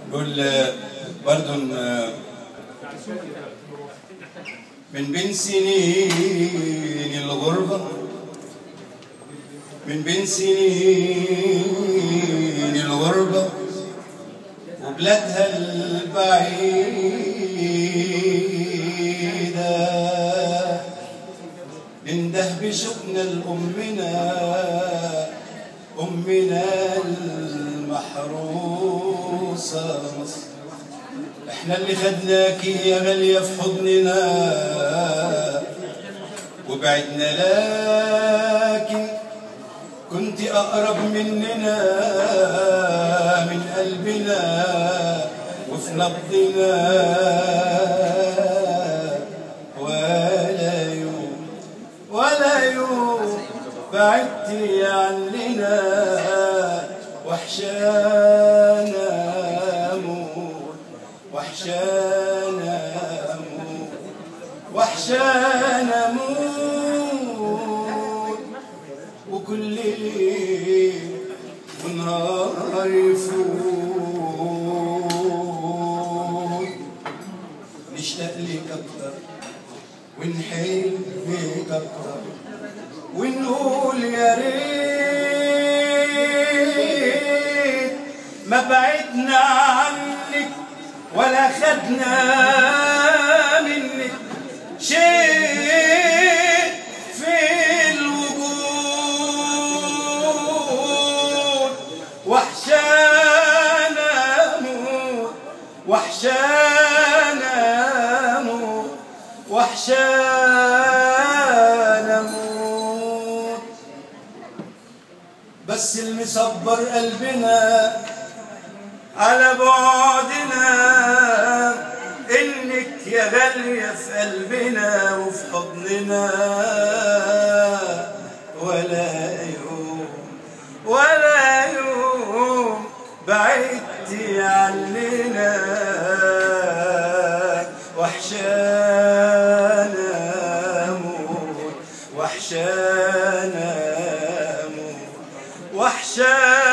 نقول برضو من بين سنين الغربة من بين سنين الغربة وبلادها البعيدة ننده بشؤنا لأمنا أمنا المحروسة مصر احنا اللي خدناكي يا غالية في حضننا وبعدنا لكن كنت أقرب مننا من قلبنا وفي نبضنا ولا يوم ولا يوم بعدتي عننا وحشانا موت وحشانا موت وحشانا موت وكل ليل ونهار يفوت نشتاق لك اكتر ونحبك اكتر ونقول يا ريت ما بعدنا عنك ولا خدنا منك شيء في الوجود وحشانا موت وحشانا موت وحشانا موت بس المصبر قلبنا على بعدنا انك يا غالية في قلبنا وفي حضننا ولا يوم ولا يوم بعدتي عننا وحشانا موت وحشانا موت وحشانا